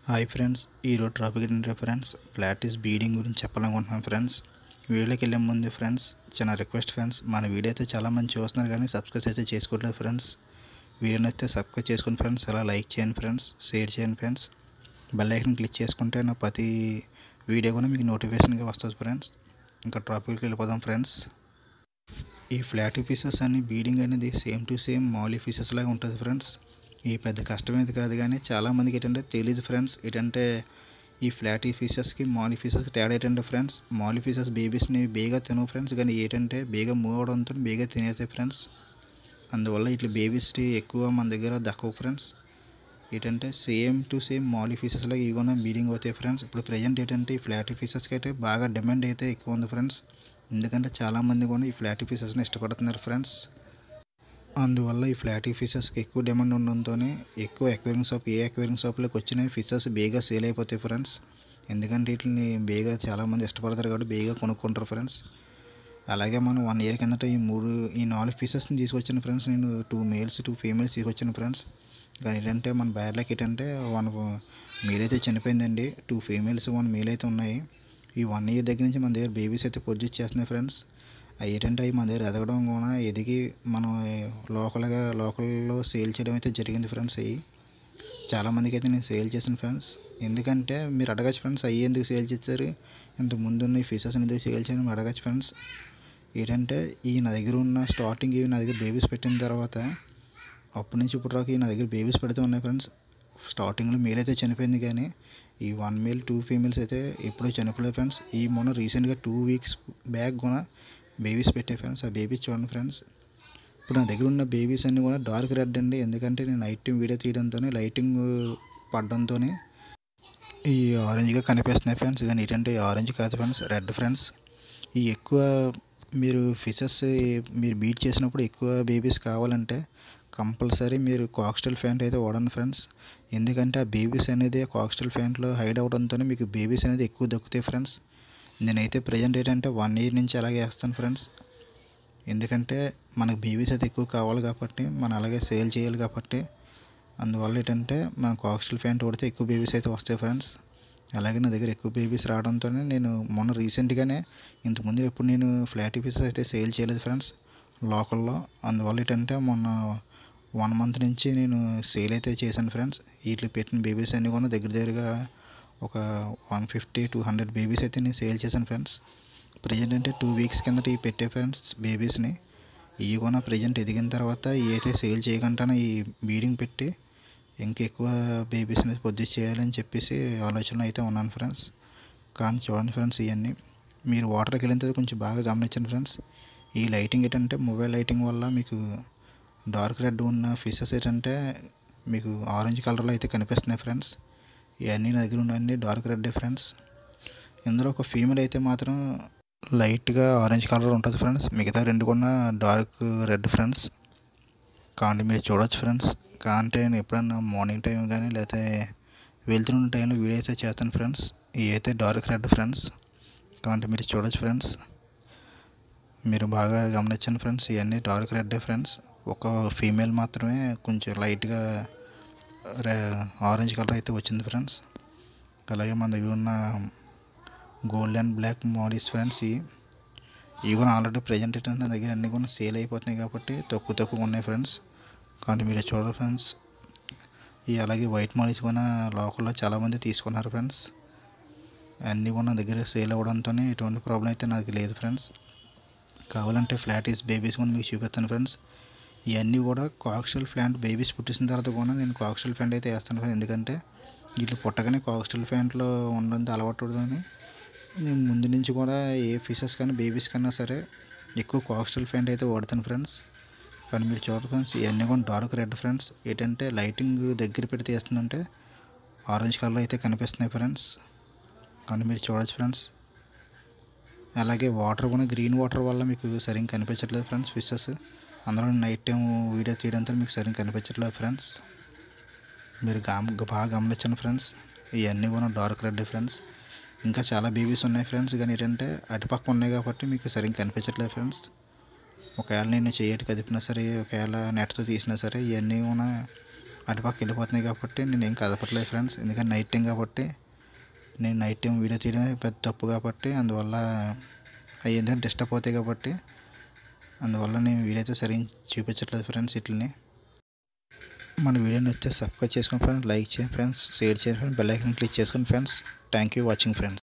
hi friends ఈరోజు topic ఏంటంటే friends platies breeding గురించి చెప్పాలనుకుంటున్నాను ఫ్రెండ్స్ వీడియోకి వెళ్ళే ముందు ఫ్రెండ్స్ చిన్న రిక్వెస్ట్ ఫ్రెండ్స్ మన వీడియో అయితే చాలా మంది చూస్తున్నారు కానీ సబ్స్క్రైబ్ అయితే చేసుకోవట్లేదు ఫ్రెండ్స్ వీడియోని అయితే సబ్స్క్రైబ్ చేసుకుని ఫ్రెండ్స్ అలా లైక్ చేయండి ఫ్రెండ్స్ షేర్ చేయండి ఫ్రెండ్స్ బెల్ ఐకన్ క్లిక్ చేసుకుంటే నా ప్రతి వీడియో కూడా మీకు నోటిఫికేషన్గా వస్తుంది ఫ్రెండ్స్ ఇంకా టాపిక్కి వెళ్ళిపోదాం ఫ్రెండ్స్ ఈ ఫ్లాట్ పీసెస్ అన్ని బీడింగ్ అనేది same to same molly fishes లాగా ఉంటుంది ఫ్రెండ్స్ ఈ పెద్ద కష్టమేది కాదు కానీ చాలామందికి ఏంటంటే తెలియదు ఫ్రెండ్స్ ఏంటంటే ఈ ఫ్లాట్ ఫీసెస్కి మాలి ఫీసెస్కి తేడా ఏంటంటే ఫ్రెండ్స్ మాలి ఫీసెస్ బేబీస్ని బేగా తినవు ఫ్రెండ్స్ కానీ ఏంటంటే బేగా మూవ్ అవడంతో బేగా తినేస్తాయి ఫ్రెండ్స్ అందువల్ల ఇట్లా బేబీస్కి ఎక్కువ మన దగ్గర దక్కవు ఫ్రెండ్స్ ఏంటంటే సేమ్ టు సేమ్ మాలి ఫీసెస్లో ఇవి కూడా బీడింగ్ అవుతాయి ఫ్రెండ్స్ ఇప్పుడు ప్రజెంట్ ఏంటంటే ఈ ఫ్లాట్ ఫీసెస్కి అయితే బాగా డిమాండ్ అయితే ఎక్కువ ఉంది ఫ్రెండ్స్ ఎందుకంటే చాలామంది కూడా ఈ ఫ్లాట్ ఫీసెస్ని ఇష్టపడుతున్నారు ఫ్రెండ్స్ అందువల్ల ఈ ఫ్లాట్ ఫిషెస్కి ఎక్కువ డిమాండ్ ఉండడంతో ఎక్కువ ఎక్వేరింగ్ షాప్ ఏ ఎక్వేరింగ్ షాప్లోకి వచ్చిన ఫిషెస్ బేగా సేల్ అయిపోతాయి ఫ్రెండ్స్ ఎందుకంటే వీటిని బేగా చాలామంది ఇష్టపడతారు కాబట్టి బేగా కొనుక్కుంటారు ఫ్రెండ్స్ అలాగే మనం వన్ ఇయర్ కిందట ఈ మూడు ఈ నాలుగు పీసెస్ని తీసుకొచ్చాను ఫ్రెండ్స్ నేను టూ మేల్స్ టూ ఫీమేల్స్ తీసుకొచ్చాను ఫ్రెండ్స్ కానీ ఏంటంటే మన బ్యాడ్లకి ఏంటంటే వన్ మేల్ అయితే చనిపోయిందండి టూ ఫీమేల్స్ వన్ మేల్ అయితే ఉన్నాయి ఈ వన్ ఇయర్ దగ్గర నుంచి మన దగ్గర బేబీస్ అయితే ప్రొడ్యూస్ చేస్తున్నాయి ఫ్రెండ్స్ అవి ఏంటంటే అవి మన దగ్గర ఎదగడం కూడా ఎదిగి మనం లోకల్గా లోకల్లో సేల్ చేయడం అయితే జరిగింది ఫ్రెండ్స్ అవి చాలామందికి అయితే నేను సేల్ చేశాను ఫ్రెండ్స్ ఎందుకంటే మీరు అడగచ్చు ఫ్రెండ్స్ అవి ఎందుకు సేల్ చేస్తారు ఇంత ముందున్న ఈ ఫీచర్స్ ఎందుకు సేల్ చేయడం అడగచ్చు ఫ్రెండ్స్ ఏంటంటే ఈ నా దగ్గర ఉన్న స్టార్టింగ్ ఇవి నా దగ్గర బేబీస్ పెట్టిన తర్వాత అప్పటి నుంచి ఇప్పుడు రాక నా దగ్గర బేబీస్ పెడుతూ ఉన్నాయి ఫ్రెండ్స్ స్టార్టింగ్లో మేల్ అయితే చనిపోయింది కానీ ఈ వన్ మేల్ టూ ఫీమేల్స్ అయితే ఎప్పుడూ చనిపోలేదు ఫ్రెండ్స్ ఈ మొన్న రీసెంట్గా టూ వీక్స్ బ్యాక్ కూడా బేబీస్ పెట్టే ఫ్రెండ్స్ ఆ బేబీస్ చూడండి ఫ్రెండ్స్ ఇప్పుడు నా దగ్గర ఉన్న బేబీస్ అన్నీ కూడా డార్క్ రెడ్ అండి ఎందుకంటే నేను నైట్ టైం వీడియో తీయడంతో లైటింగ్ పడడంతో ఈ ఆరెంజ్గా కనిపిస్తున్నాయి ఫ్రెండ్స్ కానీ ఏంటంటే ఆరెంజ్ కాదు ఫ్రెండ్స్ రెడ్ ఫ్రెండ్స్ ఈ ఎక్కువ మీరు ఫిషెస్ మీరు బీట్ చేసినప్పుడు ఎక్కువ బేబీస్ కావాలంటే కంపల్సరీ మీరు కాక్స్టల్ ఫ్యాంట్ అయితే వాడండి ఫ్రెండ్స్ ఎందుకంటే ఆ బేబీస్ అనేది కాక్స్టల్ ఫ్యాంట్లో హైడ్ అవడంతో మీకు బేబీస్ అనేది ఎక్కువ దక్కుతాయి ఫ్రెండ్స్ నేనైతే ప్రజెంట్ ఏంటంటే వన్ ఇయర్ నుంచి అలాగే వేస్తాను ఫ్రెండ్స్ ఎందుకంటే మనకు బేబీస్ అయితే ఎక్కువ కావాలి కాబట్టి మనం అలాగే సేల్ చేయాలి కాబట్టి అందువల్ల ఏంటంటే మన కాక్స్టల్ ఫ్యాంట్ కొడితే ఎక్కువ బేబీస్ అయితే వస్తాయి ఫ్రెండ్స్ అలాగే నా దగ్గర ఎక్కువ బేబీస్ రావడంతో నేను మొన్న రీసెంట్గానే ఇంతకుముందు ఎప్పుడు నేను ఫ్లాట్ పీసెస్ అయితే సేల్ చేయలేదు ఫ్రెండ్స్ లోకల్లో అందువల్ల ఏంటంటే మొన్న వన్ మంత్ నుంచి నేను సేల్ అయితే చేశాను ఫ్రెండ్స్ వీటికి పెట్టిన బేబీస్ అన్నీ కూడా దగ్గర దగ్గరగా ఒక one fifty two hundred babies అయితే నేను సేల్ చేశాను ఫ్రెండ్స్ ప్రజెంట్ అంటే టూ వీక్స్ కిందట ఈ పెట్టే ఫ్రెండ్స్ బేబీస్ని ఇవి కూడా ప్రజెంట్ ఎదిగిన తర్వాత ఇవి అయితే సేల్ చేయకుండా ఈ బీడింగ్ పెట్టి ఇంకెక్కువ బేబీస్ని పొద్దు చేయాలని చెప్పేసి ఆలోచనలో అయితే ఉన్నాను ఫ్రెండ్స్ కానీ చూడండి ఫ్రెండ్స్ ఇవన్నీ మీరు వాటర్కి వెళ్ళిన తర్వాత కొంచెం బాగా గమనించండి ఫ్రెండ్స్ ఈ లైటింగ్ ఏంటంటే మొబైల్ లైటింగ్ వల్ల మీకు డార్క్ రెడ్ ఉన్న ఫిషెస్ ఏంటంటే మీకు ఆరెంజ్ కలర్లో అయితే కనిపిస్తున్నాయి ఫ్రెండ్స్ ఇవన్నీ నా దగ్గర ఉన్నవన్నీ డార్క్ రెడ్ ఫ్రెండ్స్ ఇందులో ఒక ఫీమేల్ అయితే మాత్రం లైట్గా ఆరెంజ్ కలర్ ఉంటుంది ఫ్రెండ్స్ మిగతా రెండు కూడా డార్క్ రెడ్ ఫ్రెండ్స్ కాబట్టి మీరు చూడొచ్చు ఫ్రెండ్స్ కాంటే నేను ఎప్పుడన్నా మార్నింగ్ టైం కానీ లేకపోతే వెళ్తున్న టైంలో వీడియో అయితే చేస్తాను ఫ్రెండ్స్ ఇవి అయితే డార్క్ రెడ్ ఫ్రెండ్స్ కాబట్టి మీరు చూడొచ్చు ఫ్రెండ్స్ మీరు బాగా గమనించండి ఫ్రెండ్స్ ఇవన్నీ డార్క్ రెడ్ ఫ్రెండ్స్ ఒక ఫీమేల్ మాత్రమే కొంచెం లైట్గా ఆరెంజ్ కలర్ అయితే వచ్చింది ఫ్రెండ్స్ అలాగే మన దగ్గర ఉన్న gold and black mollies friends ఇవి ఇవి కూడా ఆల్రెడీ ప్రజెంట్ నా దగ్గర అన్నీ కూడా సేల్ అయిపోతున్నాయి కాబట్టి తక్కువ తక్కువ ఉన్నాయి ఫ్రెండ్స్ కాబట్టి మీరు చూడండి ఫ్రెండ్స్ ఈ అలాగే వైట్ మోడీస్ కూడా లోకల్లో చాలామంది తీసుకున్నారు ఫ్రెండ్స్ అన్నీ కూడా నా దగ్గర సేల్ అవ్వడంతో ఎటువంటి ప్రాబ్లం అయితే నాకు లేదు ఫ్రెండ్స్ కావాలంటే ఫ్లాటీస్ బేబీస్ కూడా మీకు చూపిస్తాను ఫ్రెండ్స్ ఇవన్నీ కూడా కాక్స్టల్ ప్లాంట్ బేబీస్ పుట్టిన తర్వాత కూడా నేను కాక్స్టల్ ప్లాంట్ అయితే వేస్తాను ఫ్రెండ్స్ ఎందుకంటే వీళ్ళు పుట్టగానే కాక్స్టల్ ప్లాంట్లో ఉండడంతో అలవాటు అని నేను ముందు నుంచి కూడా ఏ ఫిషెస్ కానీ బేబీస్ కన్నా సరే ఎక్కువ కాక్స్టల్ ప్లాంట్ అయితే వాడతాను ఫ్రెండ్స్ కానీ మీరు చూడండి ఫ్రెండ్స్ ఇవన్నీ కూడా డార్క్ రెడ్ ఫ్రెండ్స్ ఏంటంటే లైటింగ్ దగ్గర పెడితే వేస్తుందంటే ఆరెంజ్ కలర్ అయితే కనిపిస్తున్నాయి ఫ్రెండ్స్ కానీ మీరు చూడొచ్చు ఫ్రెండ్స్ అలాగే వాటర్ కూడా గ్రీన్ వాటర్ వల్ల మీకు సరిగ్గా కనిపించట్లేదు ఫ్రెండ్స్ ఫిషెస్ అందులో నైట్ టైం వీడియో తీయడంతో మీకు సరిగ్గా కనిపించట్లేదు ఫ్రెండ్స్ మీరు గమ బాగా గమనించండి ఫ్రెండ్స్ ఇవన్నీ కూడా డార్క్ రెడ్ ఫ్రెండ్స్ ఇంకా చాలా బేబీస్ ఉన్నాయి ఫ్రెండ్స్ కానీ ఏంటంటే అటుపక్క ఉన్నాయి కాబట్టి మీకు సరిగ్గా కనిపించట్లేదు ఫ్రెండ్స్ ఒకవేళ నేను చేయటి కదిపినా సరే ఒకవేళ నెట్తో తీసినా సరే ఇవన్నీ కూడా అటుపక్క వెళ్ళిపోతున్నాయి కాబట్టి నేను ఏం కదపట్లేదు ఫ్రెండ్స్ ఎందుకంటే నైట్ టైం కాబట్టి నేను నైట్ టైం వీడియో తీయడం పెద్ద తప్పు కాబట్టి అందువల్ల అవి ఏంటంటే డిస్టర్బ్ అవుతాయి కాబట్టి అందువల్ల నేను వీడియో అయితే సరిగ్గా చూపించట్లేదు ఫ్రెండ్స్ వీటిని మన వీడియో నచ్చితే సబ్స్క్రైబ్ చేసుకోండి ఫ్రెండ్స్ లైక్ చేయండి ఫ్రెండ్స్ షేర్ చేయండి ఫ్రెండ్స్ బెల్ ఐకాన్ క్లిక్ చేసుకోండి friends thank you watching friends